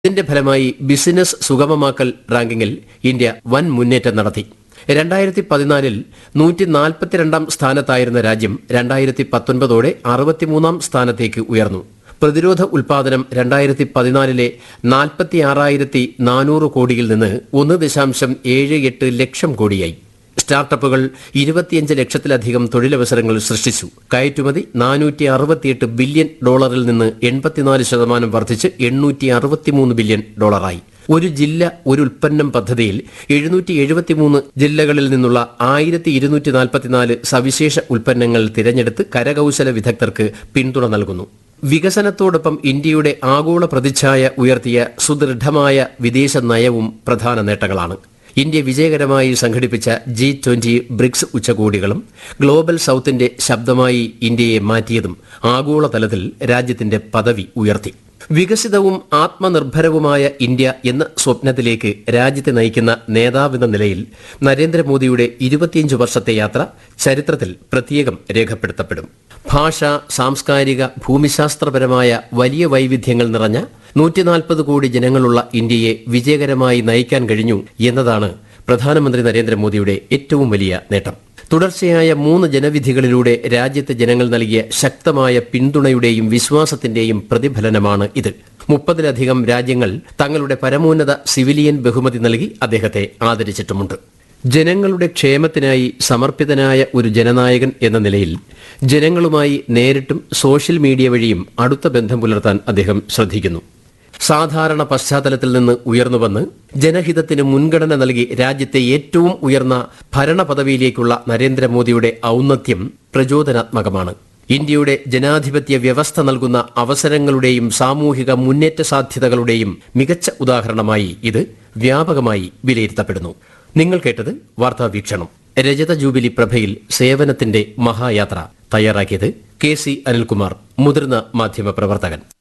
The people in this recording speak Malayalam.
ഇതിന്റെ ഫലമായി ബിസിനസ് സുഗമമാക്കൽ റാങ്കിങ്ങിൽ ഇന്ത്യ വൻ മുന്നേറ്റം നടത്തി രണ്ടായിരത്തി പതിനാലിൽ നൂറ്റി നാൽപ്പത്തിരണ്ടാം സ്ഥാനത്തായിരുന്ന രാജ്യം രണ്ടായിരത്തി പത്തൊൻപതോടെ അറുപത്തിമൂന്നാം സ്ഥാനത്തേക്ക് ഉയർന്നു പ്രതിരോധ ഉൽപാദനം രണ്ടായിരത്തി പതിനാലിലെ നാൽപ്പത്തി ആറായിരത്തി നാനൂറ് കോടിയിൽ നിന്ന് ഒന്ന് ദശാംശം ഏഴ് എട്ട് ലക്ഷം കോടിയായി സ്റ്റാർട്ടപ്പുകൾ ഇരുപത്തിയഞ്ച് ലക്ഷത്തിലധികം തൊഴിലവസരങ്ങൾ സൃഷ്ടിച്ചു കയറ്റുമതി നാനൂറ്റി അറുപത്തിയെട്ട് ബില്യൺ ഡോളറിൽ നിന്ന് എൺപത്തിനാല് ശതമാനം വർദ്ധിച്ച് എണ്ണൂറ്റി അറുപത്തിമൂന്ന് ബില്യൺ ഡോളറായി ഒരു ജില്ല ഒരു ഉൽപ്പന്നം പദ്ധതിയിൽ എഴുന്നൂറ്റി എഴുപത്തിമൂന്ന് ജില്ലകളിൽ നിന്നുള്ള ആയിരത്തി ഇരുന്നൂറ്റി നാൽപ്പത്തിനാല് സവിശേഷ ഉൽപ്പന്നങ്ങൾ തിരഞ്ഞെടുത്ത് കരകൌശല വിദഗ്ധർക്ക് പിന്തുണ നൽകുന്നു വികസനത്തോടൊപ്പം ഇന്ത്യയുടെ ആഗോള പ്രതിച്ഛായ ഉയർത്തിയ സുദൃഢമായ വിദേശ നയവും പ്രധാന നേട്ടങ്ങളാണ് ഇന്ത്യ വിജയകരമായി സംഘടിപ്പിച്ച ജി ട്വന്റി ബ്രിക്സ് ഉച്ചകോടികളും ഗ്ലോബൽ സൌത്തിന്റെ ശബ്ദമായി ഇന്ത്യയെ മാറ്റിയതും ആഗോളതലത്തിൽ രാജ്യത്തിന്റെ പദവി ഉയർത്തി വികസിതവും ആത്മനിർഭരവുമായ ഇന്ത്യ എന്ന സ്വപ്നത്തിലേക്ക് രാജ്യത്തെ നയിക്കുന്ന നേതാവെന്ന നിലയിൽ നരേന്ദ്രമോദിയുടെ ഇരുപത്തിയഞ്ച് വർഷത്തെ യാത്ര ചരിത്രത്തിൽ പ്രത്യേകം രേഖപ്പെടുത്തപ്പെടും ഭാഷ സാംസ്കാരിക ഭൂമിശാസ്ത്രപരമായ വലിയ വൈവിധ്യങ്ങൾ നിറഞ്ഞ നൂറ്റിനാൽപ്പത് കോടി ജനങ്ങളുള്ള ഇന്ത്യയെ വിജയകരമായി നയിക്കാൻ കഴിഞ്ഞു എന്നതാണ് പ്രധാനമന്ത്രി നരേന്ദ്രമോദിയുടെ ഏറ്റവും വലിയ നേട്ടം തുടർച്ചയായ മൂന്ന് ജനവിധികളിലൂടെ രാജ്യത്തെ ജനങ്ങൾ നൽകിയ ശക്തമായ പിന്തുണയുടെയും വിശ്വാസത്തിന്റെയും പ്രതിഫലനമാണ് ഇത് മുപ്പതിലധികം രാജ്യങ്ങൾ തങ്ങളുടെ പരമോന്നത സിവിലിയൻ ബഹുമതി നൽകി അദ്ദേഹത്തെ ആദരിച്ചിട്ടുമുണ്ട് ജനങ്ങളുടെ ക്ഷേമത്തിനായി സമർപ്പിതനായ ഒരു ജനനായകൻ എന്ന നിലയിൽ ജനങ്ങളുമായി നേരിട്ടും സോഷ്യൽ മീഡിയ വഴിയും അടുത്ത ബന്ധം പുലർത്താൻ അദ്ദേഹം ശ്രദ്ധിക്കുന്നു സാധാരണ പശ്ചാത്തലത്തിൽ നിന്ന് ഉയർന്നുവന്ന് ജനഹിതത്തിന് മുൻഗണന നൽകി രാജ്യത്തെ ഏറ്റവും ഉയർന്ന ഭരണ പദവിയിലേക്കുള്ള നരേന്ദ്രമോദിയുടെ ഔന്നത്യം പ്രചോദനാത്മകമാണ് ഇന്ത്യയുടെ ജനാധിപത്യ വ്യവസ്ഥ നൽകുന്ന അവസരങ്ങളുടെയും സാമൂഹിക മുന്നേറ്റ സാധ്യതകളുടെയും മികച്ച ഉദാഹരണമായി ഇത് വ്യാപകമായി വിലയിരുത്തപ്പെടുന്നു നിങ്ങൾ കേട്ടത് വാർത്താ വീക്ഷണം രജത ജൂബിലി പ്രഭയിൽ സേവനത്തിന്റെ മഹായാത്ര തയ്യാറാക്കിയത് കെ സി അനിൽകുമാർ മുതിർന്ന മാധ്യമ പ്രവർത്തകൻ